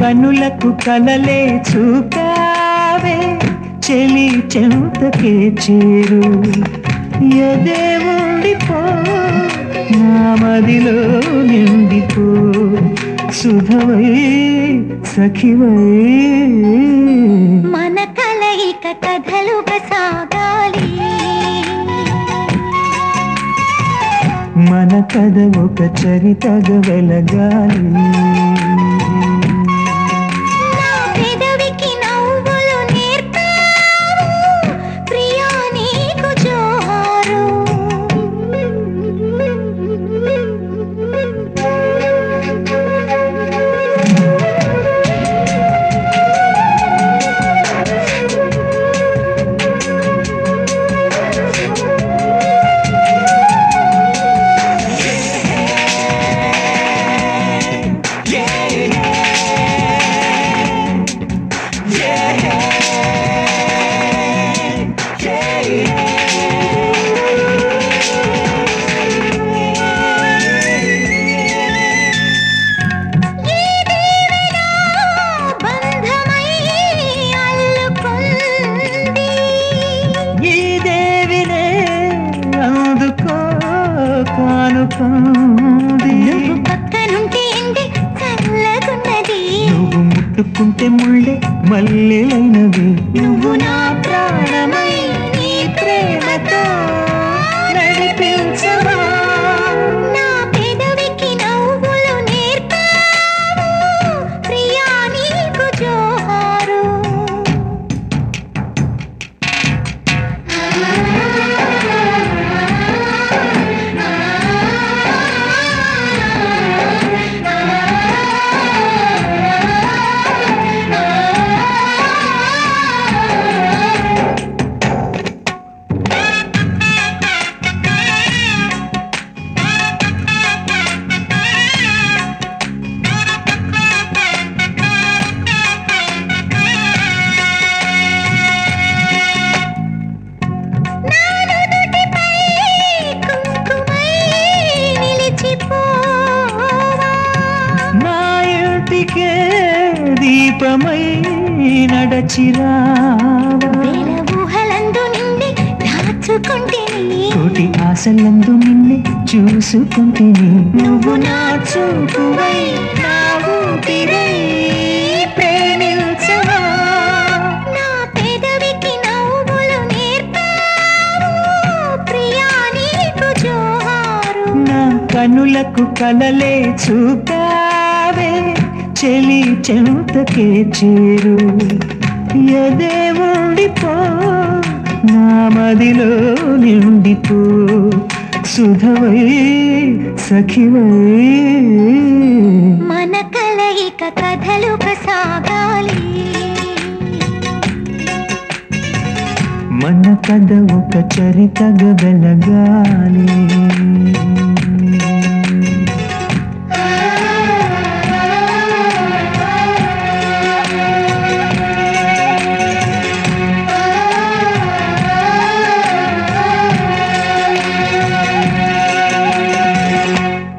కనులకు కలలే చూపావే చెలి చెంతకే చేరు ఎదే ఉండిపో నా మదిలో నిండిపో సుధవై సఖివై మన కలయిక కథలుగా సాగాలి మన కథ ఒక చరితగా వెలగాలి నా పెదవికి నవ్వులు నేర్పావు ప్రియా నీకు జోహారు ఈ దీవెన బంధమై అల్లుకుంది ఈ దేవినే అందుకో కానుకోంది నువ్వు పక్కనుంటే ఎండి చల్లగున్నది నువ్వు ముట్టుకుంటే ముళ్ళే మల్లెలైనవి నువ్వు నా ప్రాణమై నీ ప్రేమతో నడిపించవా నా పెదవికి నవ్వులు నేర్పావు ప్రియా నీకు జోహారు నానుదుటిపై కుంకుమై నిలిచిపోవా నా ఇంటికే దీపమై నడచిరావా వేల ఊహలందు నిండి దాచుకుంటేని కోటి ఆశలందు నిన్నే చూసుకుంటేని నువ్వు నా చూపువై నా ఊపిరై ప్రేమించవా నా పెదవికి నవ్వులు నేర్పావు ప్రియా నీకు జోహారు నా కనులకు కలలే చూపావే చెలి చెంతకే చేరు ఎదే ఉండిపో నా మదిలో నిండిపో సుధవై సఖివై మన కలయిక కథలుగా సాగాలి మన కథ ఒక చరితగా వెలగాలి